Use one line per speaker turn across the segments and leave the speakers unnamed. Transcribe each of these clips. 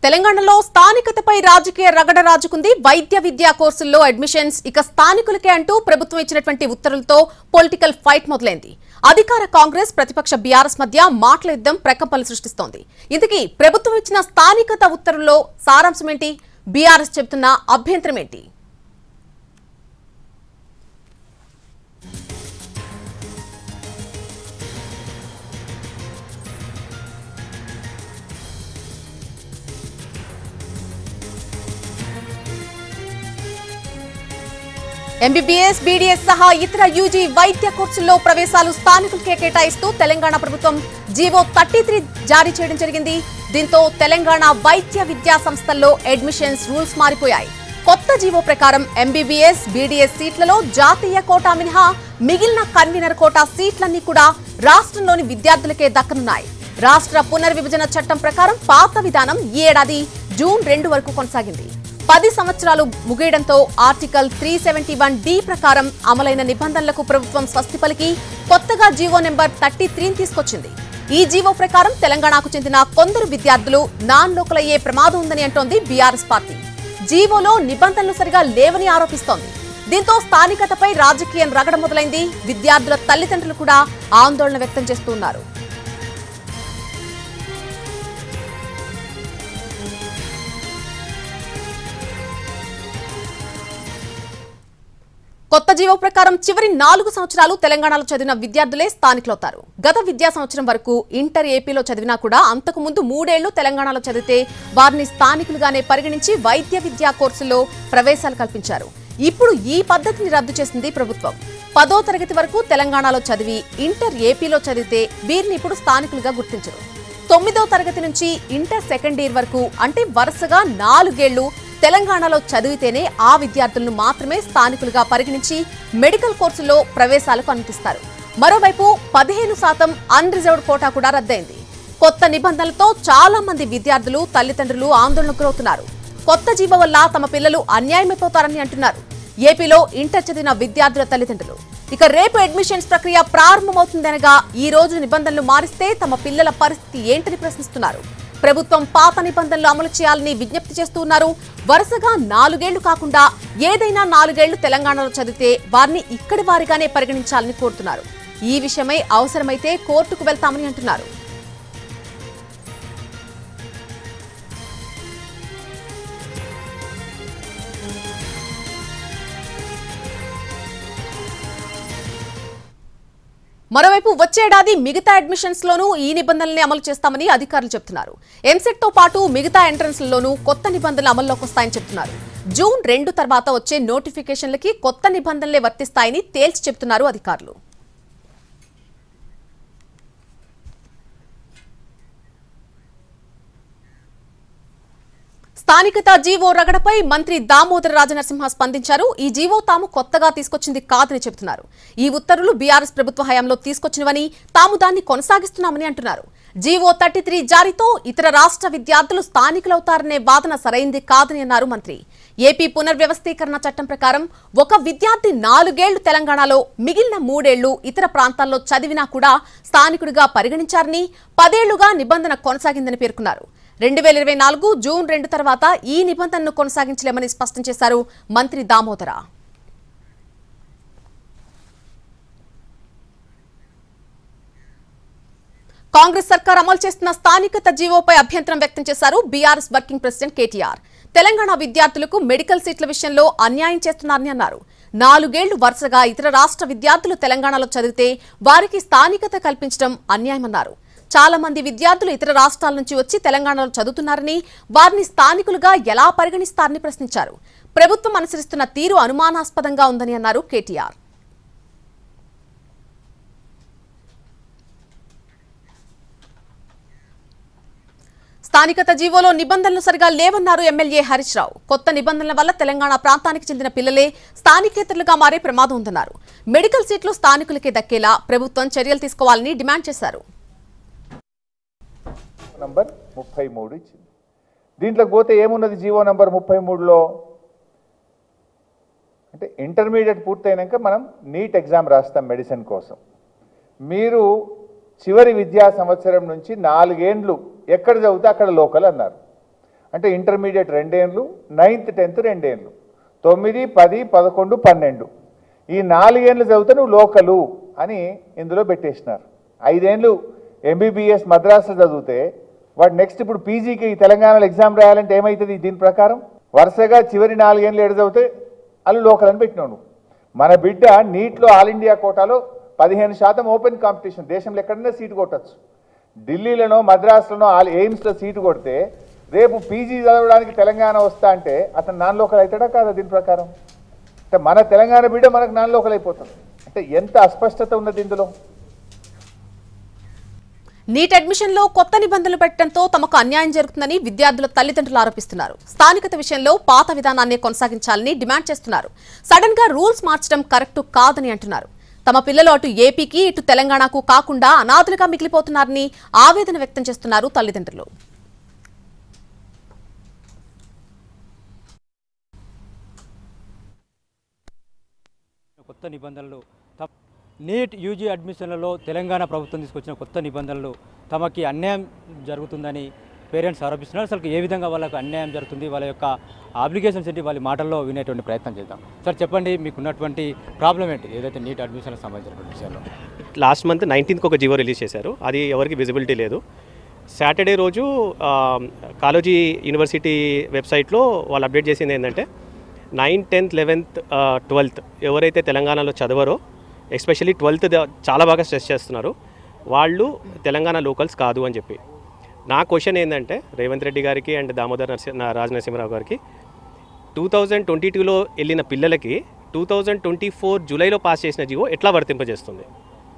తెలంగాణలో స్థానికతపై రాజకీయ రగడ రాజుకుంది వైద్య విద్యా కోర్సుల్లో అడ్మిషన్స్ ఇక స్థానికులకే అంటూ ప్రభుత్వం ఇచ్చినటువంటి ఉత్తర్వులతో పొలిటికల్ ఫైట్ మొదలైంది అధికార కాంగ్రెస్ ప్రతిపక్ష బీఆర్ఎస్ మధ్య మాటల యుద్ధం ప్రకంపనలు సృష్టిస్తోంది ఇంతకీ ప్రభుత్వం ఇచ్చిన స్థానికత ఉత్తర్వుల్లో సారాంశం ఏంటి బీఆర్ఎస్ చెబుతున్న అభ్యంతరం ఏంటి ఎంబీబీఎస్ బీడీఎస్ సహా ఇతర యూజీ వైద్య కోర్సుల్లో ప్రవేశాలు స్థానికులకే కేటాయిస్తూ తెలంగాణ ప్రభుత్వం జీవో థర్టీ త్రీ జారీ చేయడం జరిగింది దీంతో తెలంగాణ వైద్య విద్యా సంస్థల్లో అడ్మిషన్స్ రూల్స్ మారిపోయాయి కొత్త జీవో ప్రకారం ఎంబీబీఎస్ బీడీఎస్ సీట్లలో జాతీయ కోటా మినహా మిగిలిన కన్వీనర్ కోటా సీట్లన్నీ కూడా రాష్ట్రంలోని విద్యార్థులకే దక్కనున్నాయి రాష్ట్ర పునర్విభజన చట్టం ప్రకారం పాత విధానం ఈ ఏడాది జూన్ రెండు వరకు కొనసాగింది పది సంవత్సరాలు ముగియడంతో article three seventy one D ప్రకారం అమలైన నిబంధనలకు ప్రభుత్వం స్వస్తి పలికి కొత్తగా జీవో నెంబర్ థర్టీ త్రీని తీసుకొచ్చింది ఈ జీవో ప్రకారం తెలంగాణకు చెందిన కొందరు విద్యార్థులు నాన్ లోకల్ అయ్యే ప్రమాదం ఉందని అంటోంది బీఆర్ఎస్ పార్టీ జీవోలో నిబంధనలు సరిగా లేవని ఆరోపిస్తోంది దీంతో స్థానికతపై రాజకీయం రగడ మొదలైంది విద్యార్థుల తల్లిదండ్రులు కూడా ఆందోళన వ్యక్తం చేస్తున్నారు కొత్త జీవో ప్రకారం చివరి నాలుగు సంవత్సరాలు తెలంగాణలో చదివిన విద్యార్థులే స్థానికులవుతారు గత విద్యా సంవత్సరం వరకు ఇంటర్ ఏపీలో చదివినా కూడా అంతకు ముందు మూడేళ్లు తెలంగాణలో చదివితే వారిని స్థానికులుగానే పరిగణించి వైద్య విద్యా కోర్సుల్లో ప్రవేశాలు కల్పించారు ఇప్పుడు ఈ పద్ధతిని రద్దు చేసింది ప్రభుత్వం పదో తరగతి వరకు తెలంగాణలో చదివి ఇంటర్ ఏపీలో చదివితే వీరిని ఇప్పుడు స్థానికులుగా గుర్తించరు తొమ్మిదో తరగతి నుంచి ఇంటర్ సెకండ్ ఇయర్ వరకు అంటే వరుసగా నాలుగేళ్లు తెలంగాణలో చదివితేనే ఆ విద్యార్థులను మాత్రమే స్థానికులుగా పరిగణించి మెడికల్ కోర్సుల్లో ప్రవేశాలకు అనుమతిస్తారు మరోవైపు పదిహేను శాతం అన్రిజర్వ్డ్ కోటా కూడా రద్దయింది కొత్త నిబంధనలతో చాలా మంది విద్యార్థులు తల్లిదండ్రులు ఆందోళనకు గురవుతున్నారు కొత్త జీవ వల్ల తమ పిల్లలు అన్యాయమైపోతారని అంటున్నారు ఏపీలో ఇంటర్ చదివిన విద్యార్థుల తల్లిదండ్రులు ఇక రేపు అడ్మిషన్స్ ప్రక్రియ ప్రారంభమవుతుందనగా ఈ రోజు నిబంధనలు మారిస్తే తమ పిల్లల పరిస్థితి ఏంటని ప్రశ్నిస్తున్నారు ప్రభుత్వం పాత నిబంధనలు అమలు చేయాలని విజ్ఞప్తి చేస్తున్నారు వరుసగా నాలుగేళ్లు కాకుండా ఏదైనా నాలుగేళ్లు తెలంగాణలో చదివితే వారిని ఇక్కడి వారిగానే పరిగణించాలని కోరుతున్నారు ఈ విషయమై అవసరమైతే కోర్టుకు వెళ్తామని అంటున్నారు మరోవైపు వచ్చేడాది మిగతా అడ్మిషన్స్ లోనూ ఈ నిబంధనల్ని అమలు చేస్తామని అధికారులు చెబుతున్నారు ఎంసెట్ తో పాటు మిగతా ఎంట్రన్స్ లోనూ కొత్త నిబంధనలు అమల్లోకి వస్తాయని చెబుతున్నారు జూన్ రెండు తర్వాత వచ్చే నోటిఫికేషన్లకి కొత్త నిబంధనలే వర్తిస్తాయని తేల్చి చెబుతున్నారు అధికారులు స్థానికత జీవో రగడపై మంత్రి దామోదర రాజనరసింహ స్పందించారు ఈ జీవో తాము కొత్తగా తీసుకొచ్చింది కాదని చెబుతున్నారు ఈ ఉత్తర్వులు బీఆర్ఎస్ ప్రభుత్వ హయాంలో తీసుకొచ్చినవని తాము దాన్ని కొనసాగిస్తున్నామని అంటున్నారు జీవో థర్టీ త్రీ జారీతో ఇతర రాష్ట్ర విద్యార్థులు స్థానికులవుతారనే వాదన సరైంది కాదని అన్నారు మంత్రి ఏపీ పునర్వ్యవస్థీకరణ చట్టం ప్రకారం ఒక విద్యార్థి నాలుగేళ్లు తెలంగాణలో మిగిలిన మూడేళ్లు ఇతర ప్రాంతాల్లో చదివినా కూడా స్థానికుడిగా పరిగణించారని పదేళ్లుగా నిబంధన కొనసాగిందని పేర్కొన్నారు రెండు వేల ఇరవై నాలుగు జూన్ రెండు తర్వాత ఈ నిబంధనను కొనసాగించలేమని స్పష్టం చేశారు మంత్రి దామోదర కాంగ్రెస్ సర్కార్ అమలు చేస్తున్న స్థానికత జీవోపై అభ్యంతరం వ్యక్తం చేశారు BRS working president KTR Telangana విద్యార్థులకు మెడికల్ సీట్ల విషయంలో అన్యాయం చేస్తున్నారని అన్నారు నాలుగేళ్లు వరుసగా ఇతర రాష్ట్ర విద్యార్థులు తెలంగాణలో చదివితే వారికి స్థానికత కల్పించడం అన్యాయమన్నారు చాలా మంది విద్యార్థులు ఇతర రాష్ట్రాల నుంచి వచ్చి తెలంగాణలో చదువుతున్నారని వారిని స్థానికులుగా ఎలా పరిగణిస్తారని ప్రశ్నించారు ప్రభుత్వం అనుసరిస్తున్న తీరు అనుమానాస్పదంగా ఉందని అన్నారు కేటీఆర్ స్థానికత జీవోలో నిబంధనలు సరిగా లేవన్నారు ఎమ్మెల్యే హరీష్ రావు కొత్త నిబంధనల వల్ల తెలంగాణ ప్రాంతానికి చెందిన పిల్లలే స్థానికేతరులుగా మారే ప్రమాదం ఉందన్నారు మెడికల్ సీట్లు స్థానికులకే దక్కేలా ప్రభుత్వం చర్యలు తీసుకోవాలని డిమాండ్ చేశారు
నంబర్ ముప్పై మూడు ఇచ్చింది దీంట్లోకి పోతే ఏమున్నది జీవో నంబర్ ముప్పై మూడులో అంటే ఇంటర్మీడియట్ పూర్తయినాక మనం నీట్ ఎగ్జామ్ రాస్తాం మెడిసిన్ కోసం మీరు చివరి విద్యా సంవత్సరం నుంచి నాలుగేండ్లు ఎక్కడ చదివితే అక్కడ లోకల్ అన్నారు అంటే ఇంటర్మీడియట్ రెండేళ్ళు నైన్త్ టెన్త్ రెండేళ్ళు తొమ్మిది పది పదకొండు పన్నెండు ఈ నాలుగేళ్ళు చదివితే నువ్వు లోకలు అని ఇందులో పెట్టేసినారు ఐదేళ్ళు ఎంబీబీఎస్ మద్రాసులో చదివితే వాడు నెక్స్ట్ ఇప్పుడు పీజీకి తెలంగాణలో ఎగ్జామ్ రాయాలంటే ఏమవుతుంది దీని ప్రకారం వరుసగా చివరి నాలుగేళ్ళు ఏడు చదివితే వాళ్ళు లోకల్ అని పెట్టినావు నువ్వు మన బిడ్డ నీట్లో ఆల్ ఇండియా కోటాలో పదిహేను శాతం ఓపెన్ కాంపిటీషన్ దేశంలో ఎక్కడైనా సీటు కొట్టచ్చు ఢిల్లీలోనో మద్రాసులోనో ఆల్ ఎయిమ్స్లో సీటు కొడితే రేపు పీజీ చదవడానికి తెలంగాణ వస్తా అంటే అతను నాన్ లోకల్ అవుతాడా కాదా దీని ప్రకారం అంటే మన తెలంగాణ బిడ్డ మనకు నాన్ లోకల్ అయిపోతుంది అంటే ఎంత అస్పష్టత ఉన్నది ఇందులో
నీట్ అడ్మిషన్ లో కొత్త నిబంధనలు పెట్టడంతో తమకు అన్యాయం జరుగుతుందని విద్యార్థుల తల్లిదండ్రులు ఆరోపిస్తున్నారు స్థానికత విషయంలో పాత విధానాన్ని కొనసాగించాలని డిమాండ్ చేస్తున్నారు సడన్ గా రూల్స్ మార్చడం కరెక్ట్ కాదని అంటున్నారు తమ పిల్లలు అటు ఏపీకి ఇటు తెలంగాణకు కాకుండా అనాథులుగా మిగిలిపోతున్నారని ఆవేదన వ్యక్తం చేస్తున్నారు తల్లిదండ్రులు
కొత్త నిబంధనలు త- నీట్ యూజీ అడ్మిషన్లలో తెలంగాణ ప్రభుత్వం తీసుకొచ్చిన కొత్త నిబంధనలు తమకి అన్యాయం జరుగుతుందని పేరెంట్స్ ఆరోపిస్తున్నారు అసలు ఏ విధంగా వాళ్ళకు అన్యాయం జరుగుతుంది వాళ్ళ యొక్క అప్లికేషన్స్ ఏంటి వాళ్ళ మాటల్లో వినేటువంటి ప్రయత్నం చేద్దాం సార్ చెప్పండి మీకు ఉన్నటువంటి ప్రాబ్లం ఏంటి ఏదైతే నీట్ అడ్మిషన్కి సంబంధించినటువంటి విషయాల్లో
లాస్ట్ మంత్ నైన్టీన్త్కి ఒక జివో రిలీజ్ చేశారు అది ఎవరికి విజిబిలిటీ లేదు సాటర్డే రోజు ఆ, కాలోజీ యూనివర్సిటీ వెబ్సైట్లో వాళ్ళు అప్డేట్ చేసింది ఏంటంటే నైన్ టెన్త్ లెవెన్త్ ట్వెల్త్ ఎవరైతే తెలంగాణలో చదవరో ఎస్పెషల్లీ ట్వెల్త్ చాలా బాగా స్ట్రెస్ చేస్తున్నారు వాళ్ళు తెలంగాణ లోకల్స్ కాదు అని చెప్పి నా క్వశ్చన్ ఏంటంటే రేవంత్ రెడ్డి గారికి అండ్ దామోదర్ నరసి నా రాజ్ నరసింహరావు గారికి టూ థౌజండ్ ట్వంటీ టూలో వెళ్ళిన పిల్లలకి టూ థౌజండ్ ట్వంటీ ఫోర్ జూలైలో పాస్ చేసిన జీవో ఎట్లా వర్తింపజేస్తుంది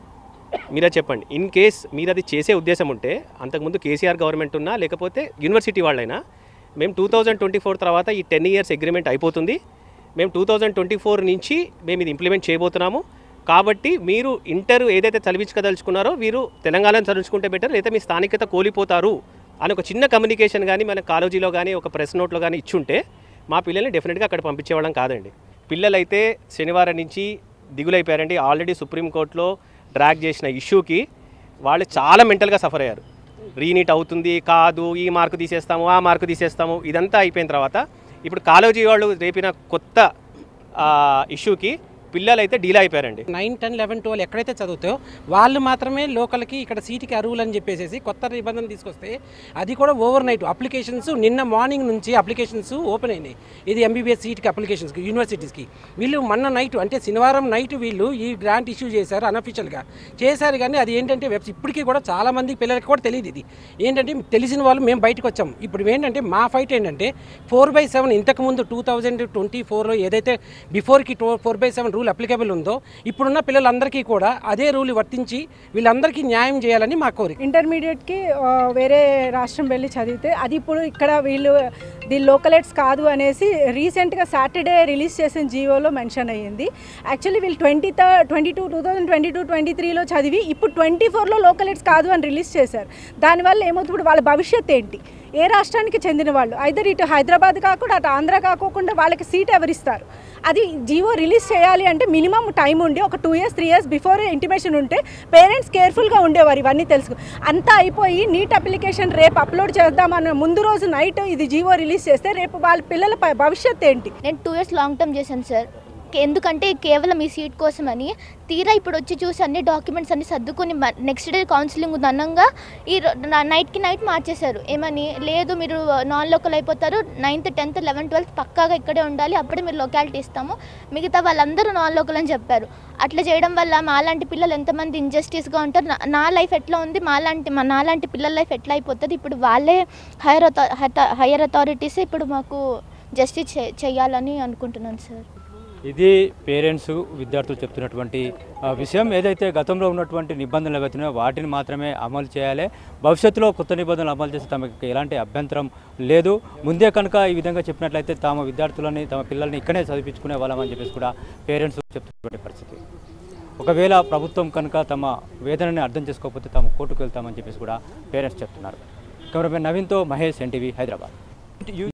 మీరే చెప్పండి ఇన్ కేస్ మీరు అది చేసే ఉద్దేశం ఉంటే అంతకుముందు కేసీఆర్ గవర్నమెంట్ ఉన్నా లేకపోతే యూనివర్సిటీ వాళ్ళైనా మేము టూ థౌజండ్ ట్వంటీ ఫోర్ తర్వాత ఈ టెన్ ఇయర్స్ అగ్రిమెంట్ అయిపోతుంది మేము టూ థౌజండ్ ట్వంటీ ఫోర్ నుంచి మేము ఇది ఇంప్లిమెంట్ చేయబోతున్నాము కాబట్టి మీరు ఇంటర్ ఏదైతే చదివించుకోదలుచుకున్నారో మీరు తెలంగాణను చదివించుకుంటే బెటర్ లేదా మీ స్థానికత కోల్పోతారు అని ఒక చిన్న కమ్యూనికేషన్ కానీ మన కాలేజీలో కానీ ఒక ప్రెస్ నోట్లో కానీ ఇచ్చుంటే మా పిల్లల్ని డెఫినెట్గా అక్కడ పంపించేవాళ్ళం కాదండి పిల్లలైతే శనివారం నుంచి దిగులైపోయారండి ఆల్రెడీ సుప్రీంకోర్టులో డ్రాగ్ చేసిన ఇష్యూకి వాళ్ళు చాలా మెంటల్గా సఫర్ అయ్యారు రీనీట్ అవుతుంది కాదు ఈ మార్కు తీసేస్తాము ఆ మార్కు తీసేస్తాము ఇదంతా అయిపోయిన తర్వాత ఇప్పుడు కాలేజీ వాళ్ళు రేపిన కొత్త ఆ, ఇష్యూకి పిల్లలైతే డీల్ అయిపోయారండి
నైన్ టెన్ లెవెన్ ట్వెల్వ్ ఎక్కడైతే చదువుతాయో వాళ్ళు మాత్రమే లోకల్కి ఇక్కడ సీటుకి అర్హులు అని చెప్పేసి కొత్త నిబంధన తీసుకొస్తే అది కూడా ఓవర్ నైట్ అప్లికేషన్స్ నిన్న మార్నింగ్ నుంచి అప్లికేషన్స్ ఓపెన్ అయినాయి ఇది ఎంబీబీఎస్ సీట్కి అప్లికేషన్స్కి యూనివర్సిటీస్కి వీళ్ళు మొన్న నైట్ అంటే శనివారం నైట్ వీళ్ళు ఈ గ్రాంట్ ఇష్యూ చేశారు అనఫిషియల్గా చేశారు కానీ అది ఏంటంటే వెబ్స్ ఇప్పటికీ కూడా చాలా మంది పిల్లలకి కూడా తెలియదు ఇది ఏంటంటే తెలిసిన వాళ్ళు మేము బయటకు వచ్చాం ఇప్పుడు ఏంటంటే మా ఫైట్ ఏంటంటే ఫోర్ బై సెవెన్ ఇంతకుముందు టూ థౌజండ్ ట్వంటీ ఫోర్లో ఏదైతే బిఫోర్కి two four by seven rule applicable ఉందో ఇప్పుడున్న పిల్లలందరికీ కూడా అదే రూల్ వర్తించి వీళ్ళందరికీ న్యాయం చేయాలని మా కోరిక
ఇంటర్మీడియట్కి ఆ, వేరే రాష్ట్రం వెళ్ళి చదివితే అది ఇప్పుడు ఇక్కడ వీళ్ళు ది లోకలైట్స్ కాదు అనేసి రీసెంట్గా సాటర్డే రిలీజ్ చేసిన జీవోలో మెన్షన్ అయ్యింది యాక్చువల్లీ వీళ్ళు twenty third twenty two two thousand twenty two twenty త్రీలో చదివి ఇప్పుడు ట్వంటీ ఫోర్లో లోకలైట్స్ కాదు అని రిలీజ్ చేశారు దానివల్ల ఏమవుతుంది ఇప్పుడు వాళ్ళ భవిష్యత్ ఏంటి ఏ రాష్ట్రానికి చెందిన వాళ్ళు ఐదర్ ఇటు హైదరాబాద్ కాకుండా అటు ఆంధ్ర కాకోకుండా వాళ్ళకి సీట్ ఎవరిస్తారు అది జీవో రిలీజ్ చేయాలి అంటే మినిమం టైం ఉండి ఒక two years three years before intimation ఉంటే పేరెంట్స్ కేర్ఫుల్గా ఉండేవారు ఇవన్నీ తెలుసు అంతా అయిపోయి నీట్ అప్లికేషన్ రేపు అప్లోడ్ చేద్దామన్న ముందు రోజు నైట్ ఇది జీవో రిలీజ్ చేస్తే రేపు వాళ్ళ పిల్లల ప- భవిష్యత్ ఏంటి
నేను టూ ఇయర్స్ లాంగ్ టర్మ్ చేశాను సార్ కే- ఎందుకంటే కేవలం ఈ సీట్ కోసమని తీరా ఇప్పుడు వచ్చి చూసి అన్ని డాక్యుమెంట్స్ అన్ని సర్దుకొని నెక్స్ట్ డే కౌన్సిలింగ్ ఉంది అనంగా ఈ రో- నా- నైట్కి నైట్ మార్చేశారు ఏమని లేదు మీరు నాన్ లోకల్ అయిపోతారు నైన్త్ టెన్త్ లెవెన్త్ ట్వెల్త్ పక్కాగా ఇక్కడే ఉండాలి అప్పుడే మీరు లొకాలిటీ ఇస్తాము మిగతా వాళ్ళందరూ నాన్ లోకల్ అని చెప్పారు అట్లా చేయడం వల్ల మాలాంటి పిల్లలు ఎంతమంది ఇంజస్టిస్గా ఉంటారు నా- నా లైఫ్ ఎట్లా ఉంది మాలాంటి మా నాలాంటి పిల్లల లైఫ్ ఎట్లా అయిపోతుంది ఇప్పుడు వాళ్ళే హైయర్ హైయర్ అథారిటీస్ ఇప్పుడు మాకు జస్టిస్ చేయాలని అనుకుంటున్నాను సార్
ఇది పేరెంట్స్ విద్యార్థులు చెప్తున్నటువంటి ఆ, విషయం ఏదైతే గతంలో ఉన్నటువంటి నిబంధనలు ఏవైతున్నాయో వాటిని మాత్రమే అమలు చేయాలి భవిష్యత్తులో కొత్త నిబంధనలు అమలు చేస్తే తమకు ఎలాంటి అభ్యంతరం లేదు ముందే కనుక ఈ విధంగా చెప్పినట్లయితే తమ విద్యార్థులని తమ పిల్లల్ని ఇక్కడే చదివించుకునే వాళ్ళమని చెప్పేసి కూడా పేరెంట్స్ చెప్తున్నటువంటి పరిస్థితి ఒకవేళ ప్రభుత్వం కనుక తమ వేదనని అర్థం చేసుకోకపోతే తాము కోర్టుకు వెళ్తామని చెప్పేసి కూడా పేరెంట్స్ చెప్తున్నారు కెమెరామెన్ నవీన్తో మహేష్ ఎన్టీవీ హైదరాబాద్